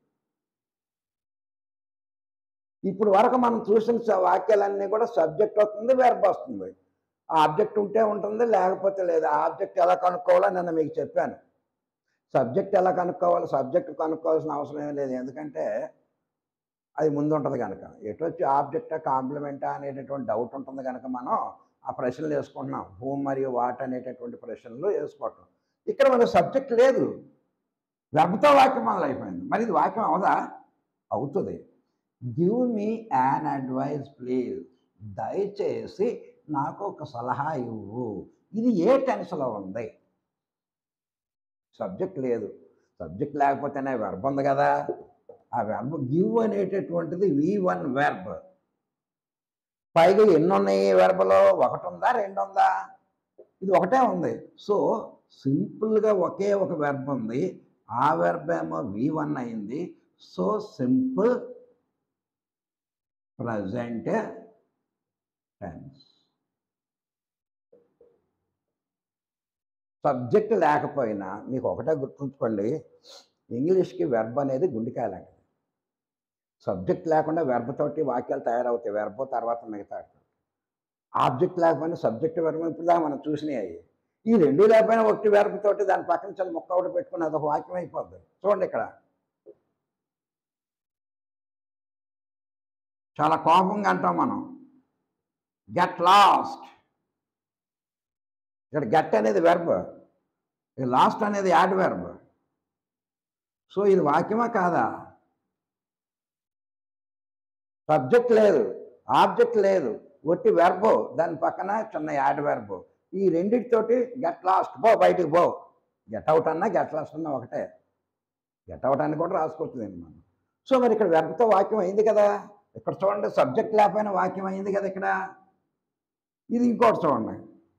ఇప్పుడు వరకు మనం చూసిన స- వాక్యాలన్నీ కూడా సబ్జెక్ట్ వస్తుంది వెర్బ్ వస్తుంది ఆ ఆబ్జెక్ట్ ఉంటే ఉంటుంది లేకపోతే లేదు ఆ ఆబ్జెక్ట్ ఎలా కనుక్కోవాలో నిన్న మీకు చెప్పాను సబ్జెక్ట్ ఎలా కనుక్కోవాలి సబ్జెక్ట్ కనుక్కోవాల్సిన అవసరం ఏం లేదు ఎందుకంటే అది ముందు ఉంటుంది కనుక ఎటు వచ్చి ఆబ్జెక్టా కాంప్లిమెంటా అనేటటువంటి డౌట్ ఉంటుంది కనుక మనం ఆ ప్రశ్నలు వేసుకుంటున్నాం హూమ్ మరియు వాట్ అనేటటువంటి ప్రశ్నలు వేసుకోవటం ఇక్కడ మన సబ్జెక్ట్ లేదు వెబ్తో వాక్యం మొదలైపోయింది మరి ఇది వాక్యం అవదా అవుతుంది give me an advice please దయచేసి నాకు ఒక సలహా ఇవ్వు ఇది ఏ టెన్స్లో ఉంది సబ్జెక్ట్ లేదు సబ్జెక్ట్ లేకపోతేనే వెర్బ్ ఉంది కదా ఆ వెర్బ్ గివ్ అనేటటువంటిది వి వన్ వెర్బ్ పైగా ఎన్ని ఉన్నాయి వెర్బలో ఒకటి ఉందా రెండు ఉందా ఇది ఒకటే ఉంది సో సింపుల్గా ఒకే ఒక వెర్బ్ ఉంది ఆ వెర్బ్ ఏమో వి వన్ అయింది so simple present tense subject లేకపోయినా మీకు ఒకటే గుర్తుంచుకోండి ఇంగ్లీష్కి వెర్బ్ అనేది గుండెకాయ లాంటిది సబ్జెక్ట్ లేకుండా వెర్బ్ తోటి వాక్యాలు తయారవుతాయి వెర్బ్ తర్వాత మిగతా ఆబ్జెక్ట్ లేకపోయినా సబ్జెక్ట్ వెర్బ్ ఇప్పుడు దాకా మనం చూసినాయి అవి ఈ రెండు లేకపోయినా ఒకటి వెర్బ్ తోటి దాని పక్కన చిన్న ముక్క ఒకటి పెట్టుకుని అదొక వాక్యం అయిపోద్ది చూడండి ఇక్కడ చాలా కోపంగా అంటాం మనం గెట్ లాస్ట్ ఇక్కడ గెట్ అనేది వెర్బ్ లాస్ట్ అనేది యాడ్ వెర్బ్ సో ఇది వాక్యమా కాదా సబ్జెక్ట్ లేదు ఆబ్జెక్ట్ లేదు ఒట్టి వెర్బో దాని పక్కన చిన్న యాడ్ వెర్బో ఈ రెండింటితోటి గెట్ లాస్ట్ పో బయటికి పో గెట్ అవుట్ అన్నా గెట్ లాస్ట్ అన్నా ఒకటే గెట్ అవుట్ అని కూడా రాసుకోవచ్చు దీన్ని మనం సో మరి ఇక్కడ వెర్బ్తో వాక్యం అయింది కదా ఇక్కడ చూడండి సబ్జెక్ట్ లేకపోయినా వాక్యం అయింది కదా ఇక్కడ ఇది ఇంకోటి చూడండి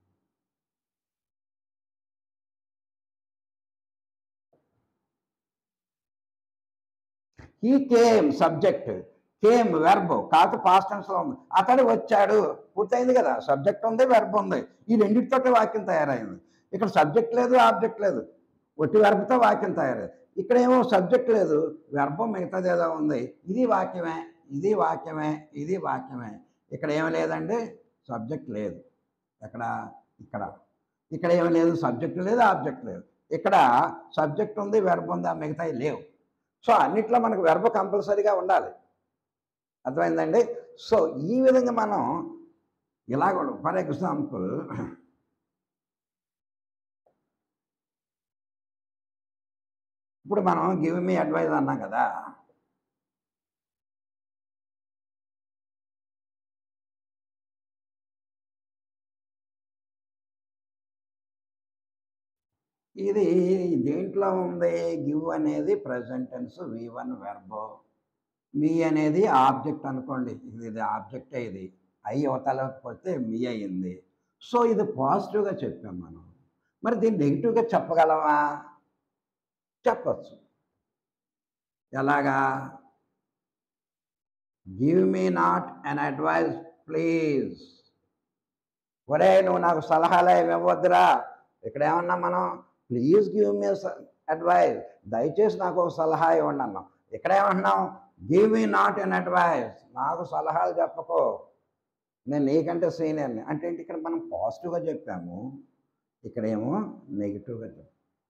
ఈ కేమ్ సబ్జెక్ట్ కేమ్ వెర్బ్ కాదు పాస్ట్ టెన్స్లో ఉంది అతడు వచ్చాడు పూర్తయింది కదా సబ్జెక్ట్ ఉంది వెర్బ్ ఉంది ఈ రెండింటితోటి వాక్యం తయారైంది ఇక్కడ సబ్జెక్ట్ లేదు ఆబ్జెక్ట్ లేదు ఒట్టి వెర్బ్తో వాక్యం తయారైంది ఇక్కడ ఏమో సబ్జెక్ట్ లేదు వెర్బం మిగతాది ఏదో ఉంది ఇది వాక్యమే ఇది వాక్యమే ఇది వాక్యమే ఇక్కడ ఏమి లేదండి సబ్జెక్ట్ లేదు ఎక్కడ ఇక్కడ ఇక్కడ ఏమి లేదు సబ్జెక్ట్ లేదు ఆబ్జెక్ట్ లేదు ఇక్కడ సబ్జెక్ట్ ఉంది వెర్బ్ ఉంది ఆ మిగతాయి లేవు సో అన్నిట్లో మనకు వెర్బ కంపల్సరీగా ఉండాలి అర్థమైందండి సో ఈ విధంగా మనం ఇలాగ ఫర్ ఎగ్జాంపుల్ ఇప్పుడు మనం గివ్ మీ అడ్వైజ్ అన్నాం కదా ఇది దేంట్లో ఉంది గివ్ అనేది ప్రజెంట్ టెన్స్ వి వన్ వెర్బో మీ అనేది ఆబ్జెక్ట్ అనుకోండి ఇది ఇది ఆబ్జెక్టే ఇది ఐ అవతలకి పోతే మీ అయ్యింది సో ఇది పాజిటివ్గా చెప్పాం మనం మరి దీన్ని నెగిటివ్గా చెప్పగలమా చెప్పచ్చు ఎలాగా give me not an advice please ఒరే నువ్వు నాకు సలహాలు ఏమి ఇవ్వద్దురా ఇక్కడ ఏమన్నా మనం ప్లీజ్ గివ్ మీ అడ్వైస్ దయచేసి నాకు ఒక సలహా ఇవ్వండి అన్నాం ఇక్కడ ఏమంటున్నాం give me not an advice నాకు సలహాలు చెప్పకో నేను నీకంటే సీనియర్ని అంటే ఏంటి ఇక్కడ మనం పాజిటివ్గా చెప్పాము ఇక్కడేమో నెగిటివ్గా చెప్పాము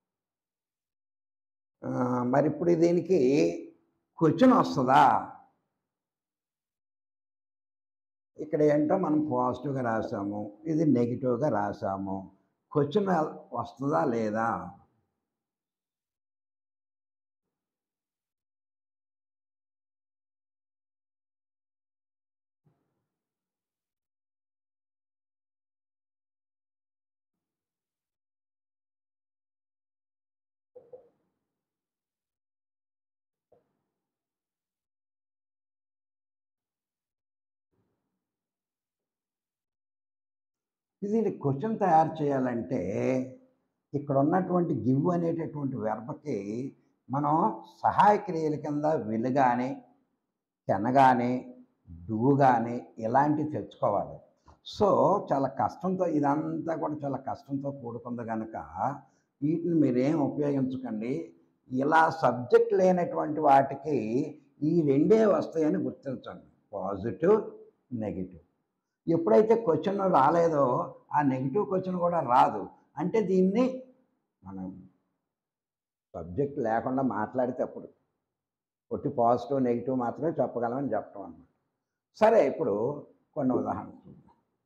ఆ, మరి ఇప్పుడు దీనికి క్వశ్చన్ వస్తుందా ఇక్కడ ఏంటో మనం పాజిటివ్గా రాసాము ఇది నెగిటివ్గా రాసాము క్వశ్చన్ వస్తుందా లేదా ఇది క్వశ్చన్ తయారు చేయాలంటే ఇక్కడ ఉన్నటువంటి గివ్ అనేటటువంటి వెర్బకి మనం సహాయ క్రియల కింద విల్ కానీ కెన్ కానీ డూ కానీ ఇలాంటివి తెచ్చుకోవాలి సో చాలా కష్టంతో ఇదంతా కూడా చాలా కష్టంతో కూడుకుంది కనుక వీటిని మీరేం ఉపయోగించకండి ఇలా సబ్జెక్ట్ లేనటువంటి వాటికి ఈ రెండే వస్తాయని గుర్తించండి పాజిటివ్ నెగిటివ్ ఎప్పుడైతే క్వశ్చన్ రాలేదో ఆ నెగిటివ్ క్వశ్చన్ కూడా రాదు అంటే దీన్ని మనం సబ్జెక్ట్ లేకుండా మాట్లాడితే అప్పుడు ఒట్టి పాజిటివ్ నెగిటివ్ మాత్రమే చెప్పగలమని చెప్పడం అన్నమాట సరే ఇప్పుడు కొన్ని ఉదాహరణలు చూద్దాం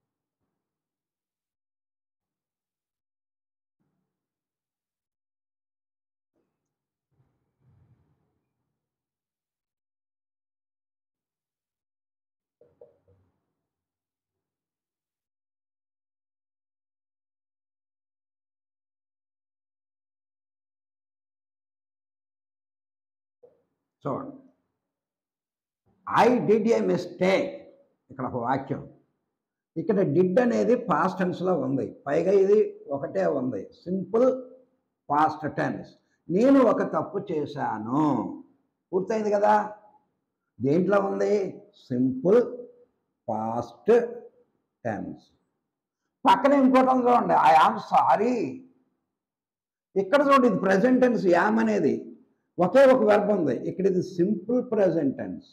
చూడండి ఐ డిడ్ ఏ మిస్టేక్ ఇక్కడ ఒక వాక్యం ఇక్కడ డిడ్ అనేది పాస్ట్ టెన్స్లో ఉంది పైగా ఇది ఒకటే ఉంది సింపుల్ పాస్ట్ టెన్స్ నేను ఒక తప్పు చేశాను పూర్తయింది కదా దేంట్లో ఉంది సింపుల్ పాస్ట్ టెన్స్ పక్కన ఇంకోటి ఉంది చూడండి ఐ ఆమ్ సారీ ఇక్కడ చూడండి ఇది ప్రజెంట్ టెన్స్ యామ్ అనేది ఒకే ఒక వెర్బ్ ఉంది ఇక్కడ ఇది సింపుల్ ప్రజెంట్ టెన్స్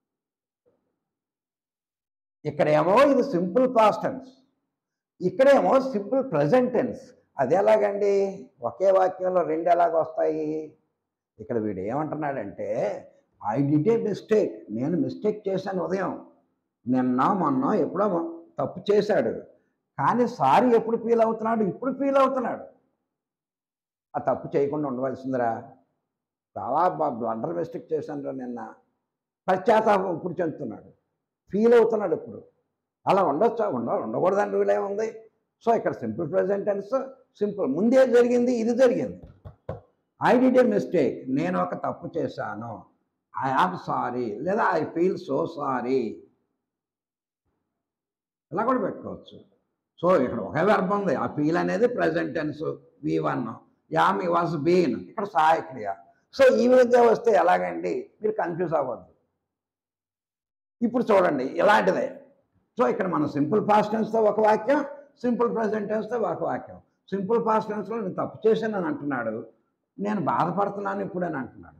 ఇక్కడేమో ఇది సింపుల్ పాస్ట్ టెన్స్ ఇక్కడేమో సింపుల్ ప్రజెంట్ టెన్స్ అది ఎలాగండి ఒకే వాక్యంలో రెండు ఎలాగ వస్తాయి ఇక్కడ వీడు ఏమంటున్నాడంటే ఐ డిడ్ ఏ మిస్టేక్ నేను మిస్టేక్ చేశాను ఉదయం నిన్న మొన్న ఎప్పుడో మొ- తప్పు చేశాడు కానీ సారీ ఎప్పుడు ఫీల్ అవుతున్నాడు ఇప్పుడు ఫీల్ అవుతున్నాడు ఆ తప్పు చేయకుండా ఉండవలసిందిరా చాలా బ్లండర్ మిస్టేక్ చేశాను నిన్న పశ్చాత్తాపం ఇప్పుడు చెందుతున్నాడు ఫీల్ అవుతున్నాడు ఇప్పుడు అలా ఉండొచ్చా ఉండ ఉండకూడదని రూల్ ఏముంది సో ఇక్కడ సింపుల్ ప్రజెంట్ టెన్స్ సింపుల్ ముందే జరిగింది ఇది జరిగింది ఐ డిడ్ ఏ మిస్టేక్ నేను ఒక తప్పు చేశాను ఐ ఆమ్ సారీ లేదా ఐ ఫీల్ సో సారీ ఇలా కూడా పెట్టుకోవచ్చు సో ఇక్కడ ఒకే వెర్బ్ ఉంది ఆ ఫీల్ అనేది present tense V one am was been ఇక్కడ సహాయక్రియ సో ఈ విధంగా వస్తే ఎలాగండి మీరు కన్ఫ్యూజ్ అవ్వద్దు ఇప్పుడు చూడండి ఇలాంటిదే సో ఇక్కడ మనం సింపుల్ పాస్ట్ టెన్స్తో ఒక వాక్యం సింపుల్ ప్రజెంట్ టెన్స్తో ఒక వాక్యం సింపుల్ పాస్ట్ టెన్స్లో నేను తప్పు చేశానని అంటున్నాడు నేను బాధపడుతున్నాను ఇప్పుడు అని అంటున్నాడు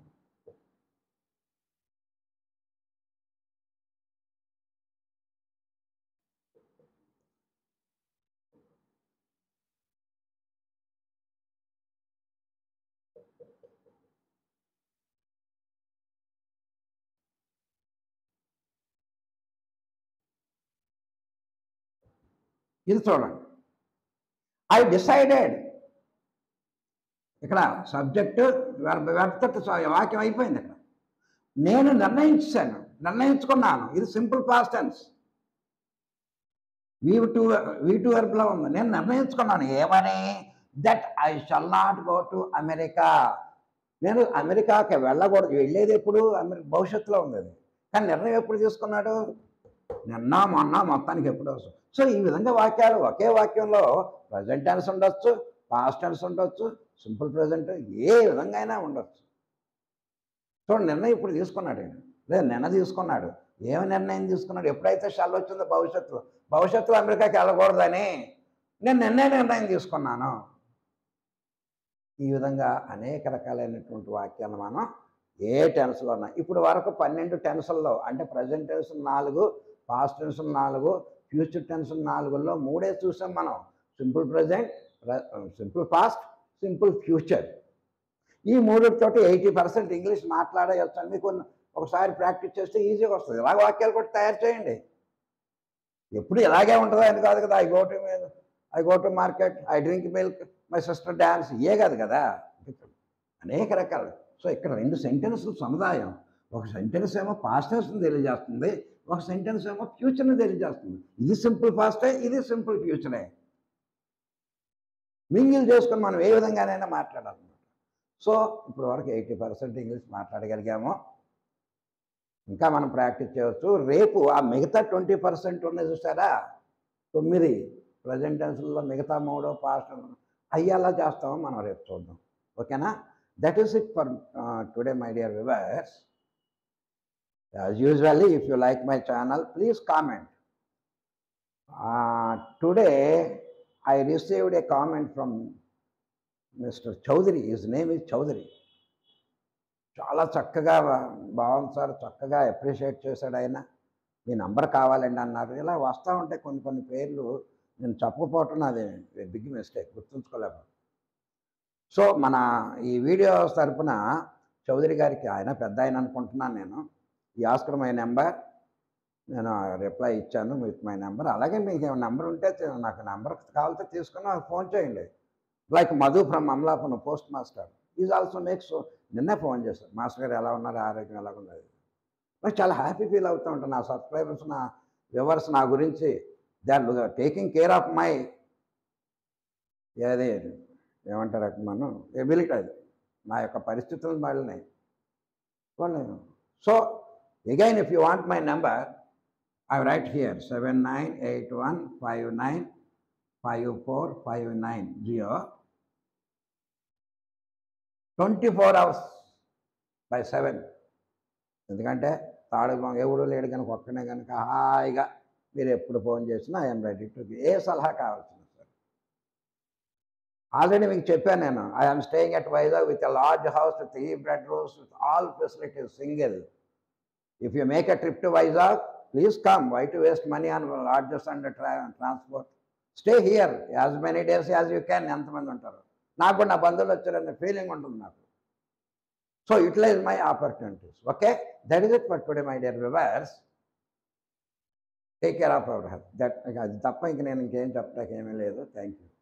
ఇది చూడండి ఐ డిసైడెడ్ ఇక్కడ సబ్జెక్టు వ్యర్థత వాక్యం అయిపోయింది ఇక్కడ నేను నిర్ణయించాను నిర్ణయించుకున్నాను ఇది simple past tense V two V two వెర్బ్లో ఉంది నేను నిర్ణయించుకున్నాను ఏమని that I shall not go to America నేను అమెరికాకి వెళ్ళకూడదు వెళ్ళేది ఎప్పుడు అమెరికా భవిష్యత్తులో ఉంది అది కానీ నిర్ణయం ఎప్పుడు తీసుకున్నాడు నిన్న మొన్న మొత్తానికి ఎప్పుడు అవసరం సో ఈ విధంగా వాక్యాలు ఒకే వాక్యంలో ప్రజెంట్ టెన్స్ ఉండొచ్చు పాస్ట్ టెన్స్ ఉండొచ్చు సింపుల్ ప్రజెంట్ ఏ విధంగా అయినా ఉండొచ్చు చూడండి నిర్ణయం ఇప్పుడు తీసుకున్నాడు ఆయన లేదు నిన్న తీసుకున్నాడు ఏమి నిర్ణయం తీసుకున్నాడు ఎప్పుడైతే షల్ వచ్చిందో భవిష్యత్తులో భవిష్యత్తులో అమెరికాకి వెళ్ళకూడదని నేను నిన్నే నిర్ణయం తీసుకున్నాను ఈ విధంగా అనేక రకాలైనటువంటి వాక్యాలు మనం ఏ టెన్స్లో ఉన్నా ఇప్పుడు వరకు పన్నెండు టెన్సుల్లో అంటే ప్రజెంట్ టెన్స్ నాలుగు పాస్ట్ టెన్స్ నాలుగు ఫ్యూచర్ టెన్స్ నాలుగులో మూడే చూసాం మనం simple present simple past simple future ఈ మూడుతోటి ఎయిటీ పర్సెంట్ ఇంగ్లీష్ మాట్లాడవచ్చు అని మీకు ఒకసారి ప్రాక్టీస్ చేస్తే ఈజీగా వస్తుంది ఇలాగ వాక్యాలు కూడా తయారు చేయండి ఎప్పుడు ఇలాగే ఉంటుందా అని కాదు కదా I go to I go to market I drink milk my sister dance ఏ కాదు కదా అనేక రకాలు సో ఇక్కడ రెండు సెంటెన్స్లు సముదాయం ఒక సెంటెన్స్ ఏమో పాస్ట్ టెన్స్ని తెలియజేస్తుంది ఒక సెంటెన్స్ ఏమో ఫ్యూచర్ని తెలియజేస్తుంది ఇది సింపుల్ పాస్టే ఇది సింపుల్ ఫ్యూచరే మింగిల్ చేసుకొని మనం ఏ విధంగానైనా మాట్లాడాలన్నమాట సో ఇప్పుడు వరకు ఎయిటీ పర్సెంట్ ఇంగ్లీష్ మాట్లాడగలిగాము ఇంకా మనం ప్రాక్టీస్ చేయవచ్చు రేపు ఆ మిగతా ట్వంటీ పర్సెంట్ ఉన్నది చూసారా తొమ్మిది ప్రజెంట్ టెన్స్లో మిగతా మూడో పాస్ట్ అయ్యేలా చేస్తామో మనం రేపు చూద్దాం ఓకేనా that is it for today my dear viewers as usually if you like my channel please comment today I received a comment from mister Chaudhary his name is Chaudhary చాలా చక్కగా బాగుంది సార్ చక్కగా అప్రిషియేట్ చేశాడు ఆయన మీ నంబర్ కావాలండి అన్నారు ఇలా వస్తూ ఉంటే కొన్ని కొన్ని పేర్లు నేను చెప్పకపోవటం అది బిగ్ మిస్టేక్ గుర్తుంచుకోలేము సో మన ఈ వీడియో తరపున చౌదరి గారికి ఆయన పెద్ద ఆయన అనుకుంటున్నాను నేను ఈ ఆస్కర్ మై నెంబర్ నేను రిప్లై ఇచ్చాను విత్ మై నెంబర్ అలాగే మీకు నెంబర్ ఉంటే తీ- నాకు నెంబర్ కావాలితే తీసుకుని నాకు ఫోన్ చేయండి like Madhu from Amalapuram post master is also makes నిన్నే ఫోన్ చేశారు మాస్టర్ గారు ఎలా ఉన్నారు ఆరోగ్యం ఎలా ఉన్నది నాకు చాలా హ్యాపీ ఫీల్ అవుతూ ఉంటాను నా సబ్స్క్రైబర్స్ నా వ్యూవర్స్ నా గురించి they are taking care of my ఏది ఏమంటారు మనం ఎబిలిటీ అది నా యొక్క పరిస్థితులను వాళ్ళని వాళ్ళు so again if you want my number I write here seven nine eight one five nine five four five nine zero twenty four hours by seven ఎందుకంటే తాడు ఎవడు లేడు కనుక ఒక్కనే కనుక హాయిగా మీరు ఎప్పుడు ఫోన్ చేసినా ఐఎమ్ రెడీ టు ఏ సలహా కావాల్సిన సార్ ఆల్రెడీ మీకు చెప్పాను నేను I'm staying at Vizag with a large house with three bedrooms with all facilities single if you make a trip to Vizag please come why to waste money on lodges and transport stay here as many days as you can ఎంతమంది ఉంటారు నాకు కూడా నా బంధువులు వచ్చారనే feeling ఉంటుంది నాకు so utilize my opportunities okay that is it for today my dear viewers take care of our health that అది తప్ప ఇంక నేను ఇంకేం చెప్పడానికి ఏమీ లేదు థ్యాంక్ యూ